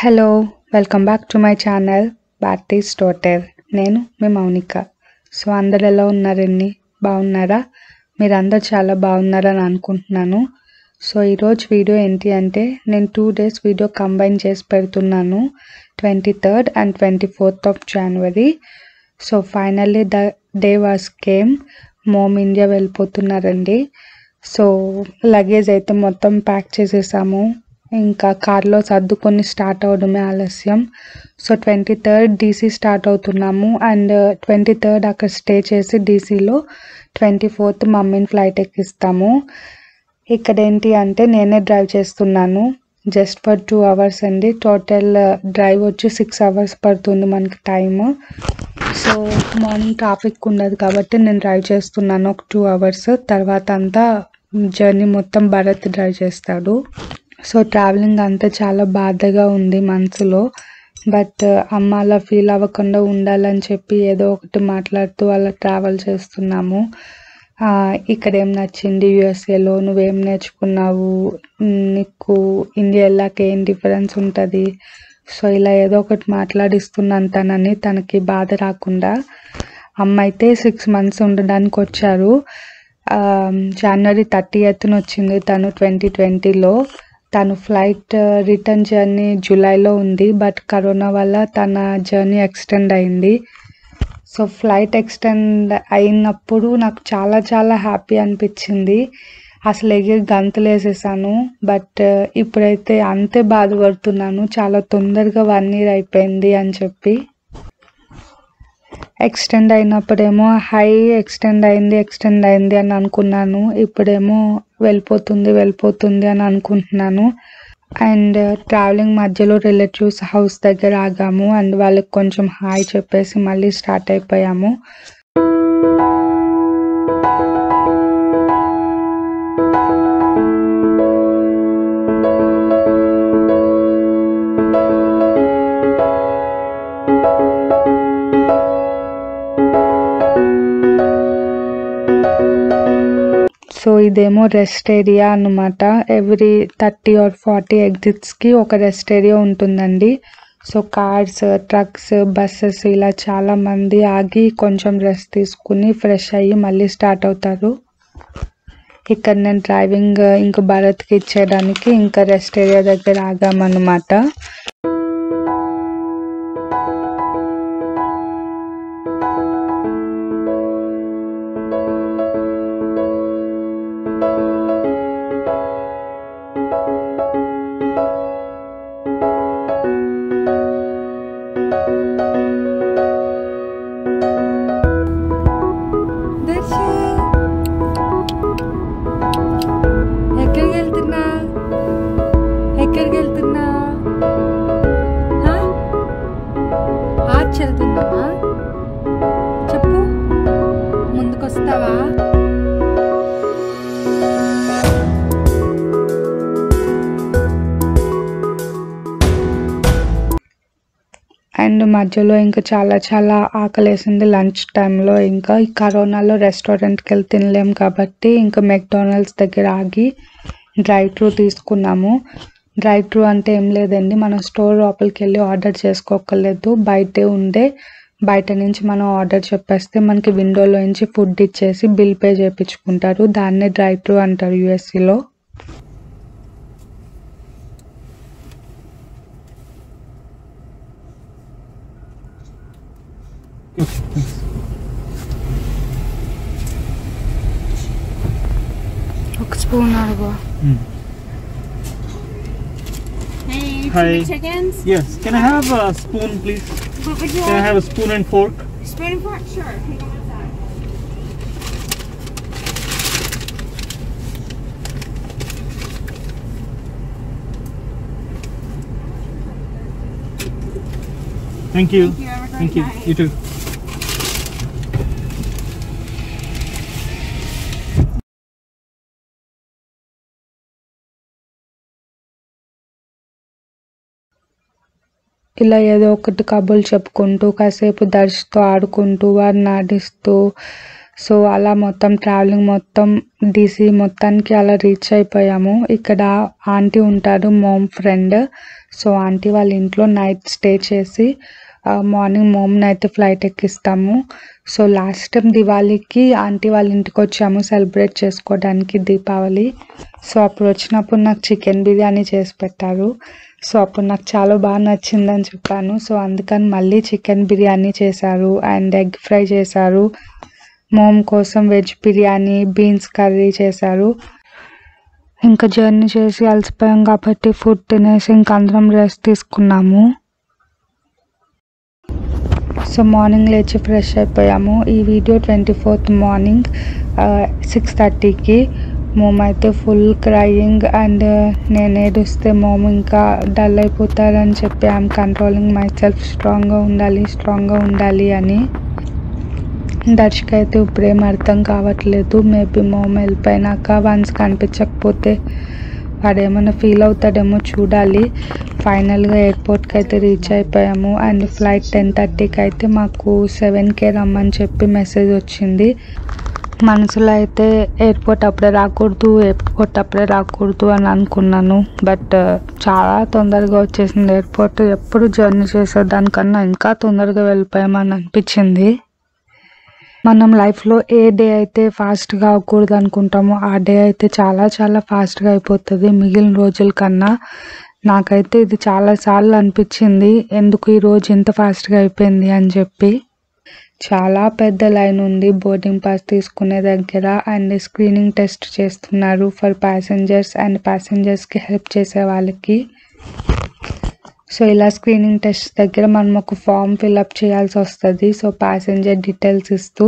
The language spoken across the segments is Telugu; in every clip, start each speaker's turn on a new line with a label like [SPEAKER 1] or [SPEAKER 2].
[SPEAKER 1] Hello welcome back to my channel Bharati స్టోటర్ నేను మీ మౌనిక సో అందరు ఎలా ఉన్నారండి బాగున్నారా మీరందరు చాలా బాగున్నారని అనుకుంటున్నాను సో ఈరోజు వీడియో ఏంటి అంటే నేను టూ డేస్ వీడియో కంబైన్ చేసి పెడుతున్నాను twenty third and twenty fourth of January so finally the day was came mom India వెళ్ళిపోతున్నారండి సో లగేజ్ అయితే మొత్తం ప్యాక్ చేసేసాము ఇంకా కార్లో సర్దుకొని స్టార్ట్ అవడమే ఆలస్యం so twenty third DC start అవుతున్నాము అండ్ ట్వంటీ థర్డ్ అక్కడ స్టే చేసి డీసీలో ట్వంటీ ఫోర్త్ మమ్మీని ఫ్లైట్ ఎక్కిస్తాము ఇక్కడ ఏంటి అంటే నేనే డ్రైవ్ చేస్తున్నాను జస్ట్ ఫర్ టూ అవర్స్ అండి టోటల్ డ్రైవ్ వచ్చి సిక్స్ అవర్స్ పడుతుంది మనకి టైమ్ సో మార్నింగ్ ట్రాఫిక్ ఉండదు కాబట్టి నేను డ్రైవ్ చేస్తున్నాను ఒక టూ అవర్స్ తర్వాత అంతా జర్నీ మొత్తం భరత్ డ్రైవ్ చేస్తాడు సో ట్రావెలింగ్ అంతా చాలా బాధగా ఉంది మనసులో బట్ అమ్మ అలా ఫీల్ అవ్వకుండా ఉండాలని చెప్పి ఏదో ఒకటి మాట్లాడుతూ అలా ట్రావెల్ చేస్తున్నాము ఆ, ఇక్కడ ఏం నచ్చింది యుఎస్ఏలో నువ్వేం నేర్చుకున్నావు ఉమ్, నీకు ఇండియా వెళ్ళాక ఏం డిఫరెన్స్ ఉంటుంది సో ఇలా ఏదో ఒకటి మాట్లాడిస్తున్నాను తనని తనకి బాధ రాకుండా అమ్మ అయితే సిక్స్ మంత్స్ ఉండడానికి వచ్చారు జనవరి థర్టీ ఎత్తున వచ్చింది తను ట్వంటీ ట్వంటీలో తను ఫ్లైట్ రిటర్న్ జర్నీ జూలైలో ఉంది బట్ కరోనా వల్ల తన జర్నీ ఎక్స్టెండ్ అయింది సో ఫ్లైట్ ఎక్స్టెండ్ అయినప్పుడు నాకు చాలా చాలా హ్యాపీ అనిపించింది అసలు ఎగిరి గంతులు వేసేసాను బట్ ఇప్పుడైతే అంతే బాధపడుతున్నాను చాలా తొందరగా వన్ ఇయర్ అయిపోయింది అని చెప్పి ఎక్స్టెండ్ అయినప్పుడేమో హై ఎక్స్టెండ్ అయింది ఎక్స్టెండ్ అయింది అని అనుకున్నాను ఇప్పుడేమో వెళ్ళిపోతుంది వెళ్ళిపోతుంది అని అనుకుంటున్నాను అండ్ ట్రావెలింగ్ మధ్యలో రిలేటివ్స్ హౌస్ దగ్గర ఆగాము అండ్ వాళ్ళకి కొంచెం హాయ్ చెప్పేసి మళ్ళీ స్టార్ట్ అయిపోయాము సో ఇదేమో రెస్ట్ ఏరియా అన్నమాట ఎవ్రీ థర్టీ ఆర్ ఫార్టీ ఎగ్జిట్స్కి ఒక రెస్ట్ ఏరియా ఉంటుందండి సో కార్స్ ట్రక్స్ బస్సెస్ ఇలా చాలా మంది ఆగి కొంచెం రెస్ట్ తీసుకుని ఫ్రెష్ అయ్యి మళ్ళీ స్టార్ట్ అవుతారు ఇక్కడ నేను డ్రైవింగ్ ఇంకా భరత్కి ఇచ్చేయడానికి ఇంకా రెస్ట్ ఏరియా దగ్గర ఆగామన్నమాట
[SPEAKER 2] దర్శ ఎక్కడికి వెళ్తున్నా ఎక్కడికి వెళ్తున్నా హా? ఆర్చ్ వెళ్తున్నా చెప్పు ముందుకొస్తావా
[SPEAKER 1] అండ్ మధ్యలో ఇంకా చాలా చాలా ఆకలేసింది లంచ్ టైంలో ఇంకా ఈ కరోనాలో రెస్టారెంట్కి వెళ్ళి తినలేం కాబట్టి ఇంకా మెక్డానల్డ్స్ దగ్గర ఆగి డ్రై ట్రూ తీసుకున్నాము డ్రై ట్రూ అంటే ఏం లేదండి మనం స్టోర్ లోపలికి వెళ్ళి ఆర్డర్ చేసుకోకర్లేదు బయటే ఉండే బయట నుంచి మనం ఆర్డర్ చెప్పేస్తే మనకి విండోలో నుంచి ఫుడ్ ఇచ్చేసి బిల్ పే చేయించుకుంటారు దాన్నే డ్రై ట్రూ అంటారు యూఎస్సీలో
[SPEAKER 2] ఒక స్పూన్ అడుగు
[SPEAKER 3] Hey,
[SPEAKER 4] Hi.
[SPEAKER 3] chili chickens.
[SPEAKER 4] Yes. Can I have a spoon, please?
[SPEAKER 3] What would you
[SPEAKER 4] Can I
[SPEAKER 3] like?
[SPEAKER 4] have a spoon and fork?
[SPEAKER 3] Spoon and fork? Sure. Can you go inside?
[SPEAKER 4] Thank you.
[SPEAKER 3] Thank you. Have a great
[SPEAKER 4] Thank you.
[SPEAKER 3] night.
[SPEAKER 4] You too.
[SPEAKER 1] ఇలా ఏదో ఒకటి కబుర్లు చెప్పుకుంటూ కాసేపు దర్శతో ఆడుకుంటూ వారిని ఆడిస్తూ సో అలా మొత్తం ట్రావెలింగ్ మొత్తం డీసీ మొత్తానికి అలా రీచ్ అయిపోయాము ఇక్కడ ఆంటీ ఉంటారు మోమ్ ఫ్రెండ్ సో ఆంటీ వాళ్ళ ఇంట్లో నైట్ స్టే చేసి మార్నింగ్ మోమ్ని అయితే ఫ్లైట్ ఎక్కిస్తాము సో లాస్ట్ టైం దివాళీకి ఆంటీ వాళ్ళ ఇంటికి వచ్చాము సెలబ్రేట్ చేసుకోవడానికి దీపావళి సో అప్పుడు వచ్చినప్పుడు నాకు చికెన్ బిర్యానీ చేసి పెట్టారు సో అప్పుడు నాకు చాలా బాగా నచ్చిందని చెప్పాను సో అందుకని మళ్ళీ చికెన్ బిర్యానీ చేశారు అండ్ ఎగ్ ఫ్రై చేశారు మోమ్ కోసం వెజ్ బిర్యానీ బీన్స్ కర్రీ చేశారు ఇంకా జర్నీ చేసి అలసిపోయాం కాబట్టి ఫుడ్ తినేసి ఇంకా అందరం రెస్ట్ తీసుకున్నాము సో మార్నింగ్ లేచి ఫ్రెష్ అయిపోయాము ఈ video twenty fourth morning six థర్టీకి మోమ్ అయితే ఫుల్ క్రయింగ్ అండ్ నేను ఏడుస్తే మోమ్ ఇంకా డల్ అయిపోతారని చెప్పి ఐఎమ్ కంట్రోలింగ్ మై సెల్ఫ్ స్ట్రాంగ్గా ఉండాలి స్ట్రాంగ్గా ఉండాలి అని దర్శక్ అయితే ఇప్పుడేం అర్థం కావట్లేదు మేబీ మోమ్ వెళ్ళిపోయినాక వన్స్ కనిపించకపోతే వాడు ఏమైనా ఫీల్ అవుతాడేమో చూడాలి ఫైనల్గా ఎయిర్పోర్ట్కి అయితే రీచ్ అయిపోయాము అండ్ ఫ్లైట్ టెన్ థర్టీకి అయితే మాకు సెవెన్కే రమ్మని చెప్పి మెసేజ్ వచ్చింది మనసులో అయితే ఎయిర్పోర్ట్ అప్పుడే రాకూడదు ఎయిర్పోర్ట్ అప్పుడే రాకూడదు అని అనుకున్నాను బట్ చాలా తొందరగా వచ్చేసింది ఎయిర్పోర్ట్ ఎప్పుడు జర్నీ చేసే దానికన్నా ఇంకా తొందరగా వెళ్ళిపోయామని అనిపించింది మనం లైఫ్లో ఏ డే అయితే ఫాస్ట్గా అవ్వకూడదు అనుకుంటామో ఆ డే అయితే చాలా చాలా ఫాస్ట్గా అయిపోతుంది మిగిలిన రోజుల కన్నా నాకైతే ఇది చాలా సార్లు అనిపించింది ఎందుకు ఈ రోజు ఇంత ఫాస్ట్గా అయిపోయింది అని చెప్పి చాలా పెద్ద లైన్ ఉంది బోర్డింగ్ పాస్ తీసుకునే దగ్గర అండ్ స్క్రీనింగ్ టెస్ట్ చేస్తున్నారు ఫర్ ప్యాసింజర్స్ అండ్ ప్యాసింజర్స్కి హెల్ప్ చేసే వాళ్ళకి సో ఇలా స్క్రీనింగ్ టెస్ట్ దగ్గర మనం ఒక ఫామ్ ఫిల్అప్ చేయాల్సి వస్తుంది సో ప్యాసింజర్ డీటెయిల్స్ ఇస్తూ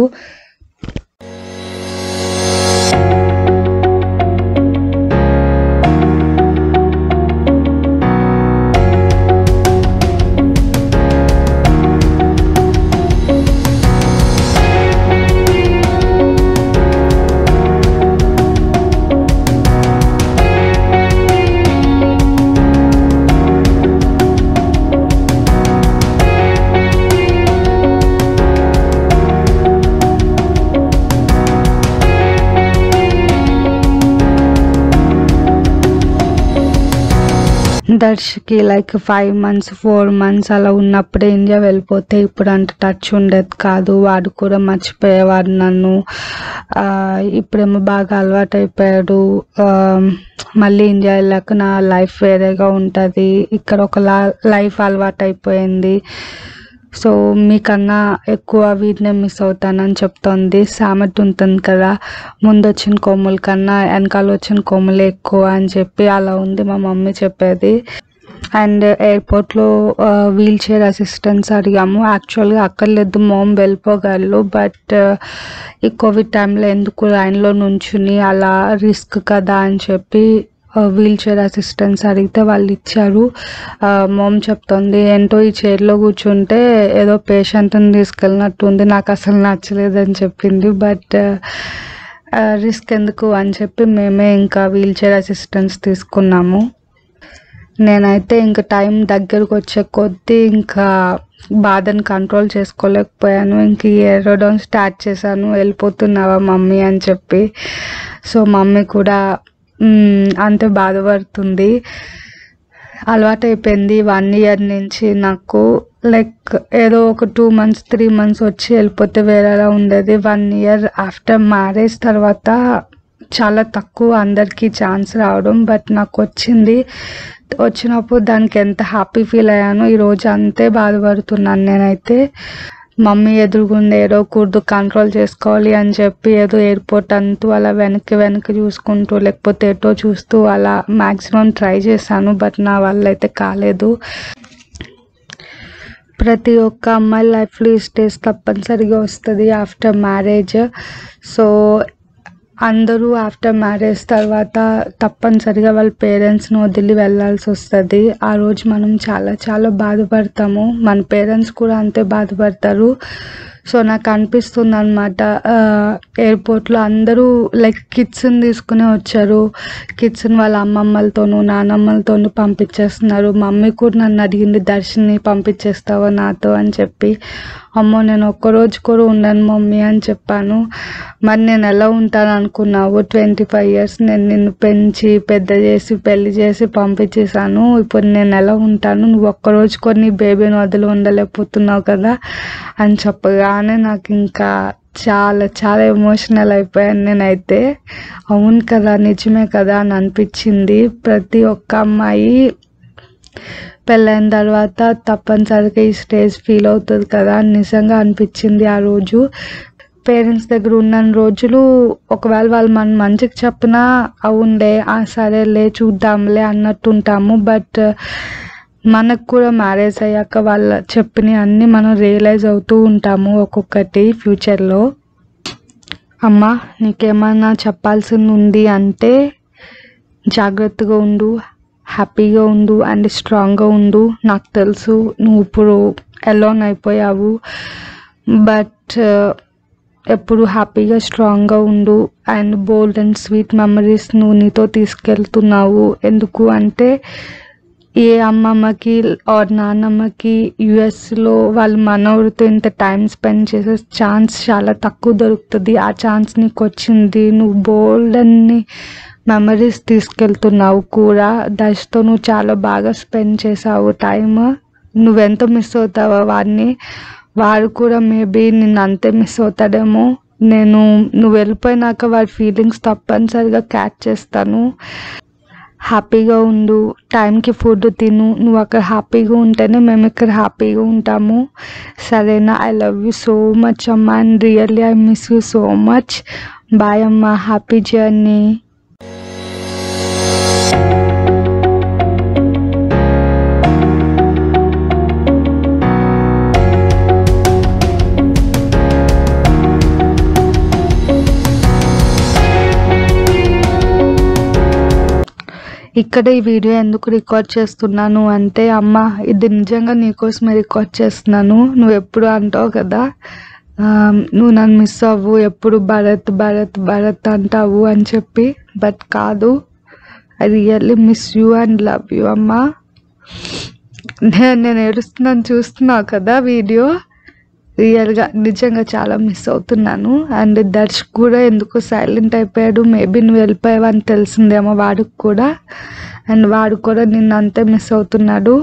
[SPEAKER 1] దర్శకి like five months four months అలా ఉన్నప్పుడే ఇండియా వెళ్ళిపోతే ఇప్పుడు అంత టచ్ ఉండేది కాదు వాడు కూడా మర్చిపోయేవాడు నన్ను ఆ, ఇప్పుడేమో బాగా అలవాటు అయిపోయాడు ఆ, మళ్ళీ ఇండియా వెళ్ళాక నా లైఫ్ వేరేగా ఉంటుంది ఇక్కడ ఒక లైఫ్ అలవాటు అయిపోయింది సో మీకన్నా ఎక్కువ వీటినే మిస్ అవుతానని చెప్తోంది సామెత ఉంటుంది కదా ముందు వచ్చిన కొమ్ముల కన్నా వెనకాల వచ్చిన కొమ్ములే ఎక్కువ అని చెప్పి అలా ఉంది మా మమ్మీ చెప్పేది అండ్ ఎయిర్పోర్ట్లో వీల్ చైర్ అసిస్టెన్స్ అడిగాము యాక్చువల్గా అక్కర్లేదు మోమ్ వెళ్ళిపోగలరు బట్ ఈ కోవిడ్ టైంలో ఎందుకు లైన్లో నుంచుని అలా రిస్క్ కదా అని చెప్పి వీల్ చైర్ అసిస్టెన్స్ అడిగితే వాళ్ళు ఇచ్చారు మోమ్ చెప్తుంది ఏంటో ఈ చైర్లో కూర్చుంటే ఏదో పేషెంట్ని తీసుకెళ్ళినట్టు ఉంది నాకు అసలు నచ్చలేదని చెప్పింది బట్ రిస్క్ ఎందుకు అని చెప్పి మేమే ఇంకా వీల్ చైర్ అసిస్టెన్స్ తీసుకున్నాము నేనైతే ఇంకా టైం దగ్గరకు వచ్చే కొద్దీ ఇంకా బాధని కంట్రోల్ చేసుకోలేకపోయాను ఇంక ఏడవడం స్టార్ట్ చేశాను వెళ్ళిపోతున్నావా మమ్మీ అని చెప్పి సో మమ్మీ కూడా మ్, అంతే బాధపడుతుంది అలవాటు అయిపోయింది వన్ ఇయర్ నుంచి నాకు లైక్ ఏదో ఒక టూ మంత్స్ త్రీ మంత్స్ వచ్చి వెళ్ళిపోతే వేరేలా ఉండేది వన్ ఇయర్ ఆఫ్టర్ మ్యారేజ్ తర్వాత చాలా తక్కువ అందరికీ ఛాన్స్ రావడం బట్ నాకు వచ్చింది వచ్చినప్పుడు దానికి ఎంత హ్యాపీ ఫీల్ అయ్యానో ఈరోజు అంతే బాధపడుతున్నాను నేనైతే మమ్మీ ఎదురుగుండా ఏడవకూడదు కంట్రోల్ చేసుకోవాలి అని చెప్పి ఏదో ఎయిర్పోర్ట్ అంటూ అలా వెనక్కి వెనక్కి చూసుకుంటూ లేకపోతే ఎటో చూస్తూ అలా మ్యాక్సిమం ట్రై చేశాను బట్ నా వల్ల అయితే కాలేదు ప్రతి ఒక్క అమ్మాయి లైఫ్లో ఈ స్టేజ్ తప్పనిసరిగా వస్తుంది ఆఫ్టర్ మ్యారేజ్ సో అందరూ ఆఫ్టర్ మ్యారేజ్ తర్వాత తప్పనిసరిగా వాళ్ళ పేరెంట్స్ని వదిలి వెళ్ళాల్సి వస్తుంది ఆ రోజు మనం చాలా చాలా బాధపడతాము మన పేరెంట్స్ కూడా అంతే బాధపడతారు సో నాకు అనిపిస్తుంది అనమాట ఎయిర్పోర్ట్లో అందరూ లైక్ కిడ్స్ని తీసుకుని వచ్చారు కిడ్స్ని వాళ్ళ అమ్మమ్మలతోనూ నానమ్మలతోనూ పంపించేస్తున్నారు మమ్మీ కూడా నన్ను అడిగింది దర్శన్ని పంపించేస్తావా నాతో అని చెప్పి అమ్మో నేను ఒక్కరోజు కూడా ఉండను మమ్మీ అని చెప్పాను మరి నేను ఎలా ఉంటాను అనుకున్నావు ట్వంటీ ఫైవ్ ఇయర్స్ నేను నిన్ను పెంచి పెద్ద చేసి పెళ్లి చేసి పంపించేశాను ఇప్పుడు నేను ఎలా ఉంటాను నువ్వు ఒక్కరోజు కొన్ని బేబీని వదిలి ఉండలేకపోతున్నావు కదా అని చెప్పగానే నాకు ఇంకా చాలా చాలా ఎమోషనల్ అయిపోయాను నేనైతే అవును కదా నిజమే కదా అని అనిపించింది ప్రతి ఒక్క అమ్మాయి పెళ్ళైన తర్వాత తప్పనిసరిగా ఈ స్టేజ్ ఫీల్ అవుతుంది కదా అని నిజంగా అనిపించింది ఆ రోజు పేరెంట్స్ దగ్గర ఉన్న రోజులు ఒకవేళ వాళ్ళు మన మంచికి చెప్పినా అవునులే ఆ సరేలే చూద్దాంలే అన్నట్టు ఉంటాము బట్ మనకు కూడా మ్యారేజ్ అయ్యాక వాళ్ళ చెప్పిన అన్నీ మనం రియలైజ్ అవుతూ ఉంటాము ఒక్కొక్కటి ఫ్యూచర్లో అమ్మ నీకేమన్నా చెప్పాల్సింది ఉంది అంటే జాగ్రత్తగా ఉండు హ్యాపీగా ఉండు అండ్ స్ట్రాంగ్గా ఉండు నాకు తెలుసు నువ్వు ఇప్పుడు ఎలోన్ అయిపోయావు బట్ ఎప్పుడు హ్యాపీగా స్ట్రాంగ్గా ఉండు and bold and sweet memories నువ్వు నీతో తీసుకెళ్తున్నావు ఎందుకు అంటే ఏ అమ్మమ్మకి ఆర్ నాన్నమ్మకి యుఎస్లో వాళ్ళ మనవడితో ఇంత టైం స్పెండ్ చేసే ఛాన్స్ చాలా తక్కువ దొరుకుతుంది ఆ ఛాన్స్ నీకు వచ్చింది నువ్వు బోల్డ్ అన్ని మెమరీస్ తీసుకెళ్తున్నావు కూడా దశతో నువ్వు చాలా బాగా స్పెండ్ చేసావు టైం నువ్వెంత మిస్ అవుతావో వాడిని వాడు కూడా మేబీ నిన్ను అంతే మిస్ అవుతాడేమో నేను నువ్వు వెళ్ళిపోయినాక వాడి ఫీలింగ్స్ తప్పనిసరిగా క్యాచ్ చేస్తాను హ్యాపీగా ఉండు టైంకి ఫుడ్ తిను నువ్వు అక్కడ హ్యాపీగా ఉంటేనే మేము ఇక్కడ హ్యాపీగా ఉంటాము సరేనా I love you so much అమ్మ and really I miss you so much bye అమ్మ హ్యాపీ జర్నీ ఇక్కడ ఈ వీడియో ఎందుకు రికార్డ్ చేస్తున్నాను అంటే అమ్మ ఇది నిజంగా నీకోసమే రికార్డ్ చేస్తున్నాను నువ్వు ఎప్పుడు అంటావు కదా ఆ, నువ్వు నన్ను మిస్ అవ్వు ఎప్పుడు భరత్ భరత్ భరత్ అంటావు అని చెప్పి బట్ కాదు I really miss you and love you అమ్మా నేను నేను ఏడుస్తున్నాను చూస్తున్నావు కదా వీడియో రియల్గా నిజంగా చాలా మిస్ అవుతున్నాను అండ్ దర్శ్ కూడా ఎందుకు సైలెంట్ అయిపోయాడు మేబీ నువ్వు వెళ్ళిపోయావు అని తెలిసిందేమో వాడికి కూడా అండ్ వాడు కూడా నిన్ను అంతే మిస్ అవుతున్నాడు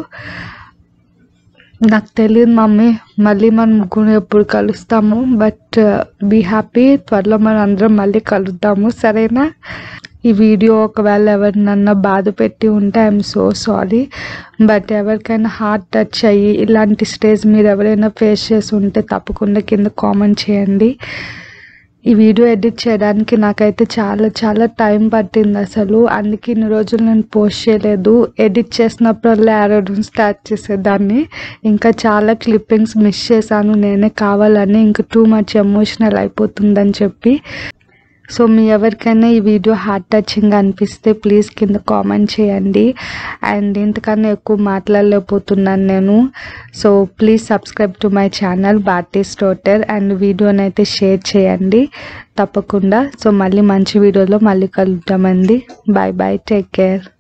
[SPEAKER 1] నాకు తెలియదు మమ్మీ మళ్ళీ మనం ముగ్గురు ఎప్పుడు కలుస్తాము బట్ బీ హ్యాపీ త్వరలో మనం అందరం మళ్ళీ కలుద్దాము సరేనా ఈ వీడియో ఒకవేళ ఎవరినన్నా బాధ పెట్టి ఉంటే ఐఎమ్ సో సారీ బట్ ఎవరికైనా హార్ట్ టచ్ అయ్యి ఇలాంటి స్టేజ్ మీరు ఎవరైనా ఫేస్ చేసి ఉంటే తప్పకుండా కింద కామెంట్ చేయండి ఈ వీడియో ఎడిట్ చేయడానికి నాకైతే చాలా చాలా టైం పట్టింది అసలు అందుకే ఇన్ని రోజులు నేను పోస్ట్ చేయలేదు ఎడిట్ చేసినప్పుడల్లా ఆడడం స్టార్ట్ చేసేదాన్ని ఇంకా చాలా క్లిప్పింగ్స్ మిస్ చేశాను నేనే కావాలని ఇంకా టూ మచ్ ఎమోషనల్ అయిపోతుందని చెప్పి సో మీ ఎవరికైనా ఈ వీడియో హార్ట్ టచింగ్ అనిపిస్తే ప్లీజ్ కింద కామెంట్ చేయండి అండ్ ఇంతకన్నా ఎక్కువ మాట్లాడలేకపోతున్నాను నేను so please subscribe to my channel Bharti స్టోటర్ అండ్ వీడియోని అయితే షేర్ చేయండి తప్పకుండా సో మళ్ళీ మంచి వీడియోలో మళ్ళీ కలుద్దామండి బాయ్ బాయ్ టేక్ కేర్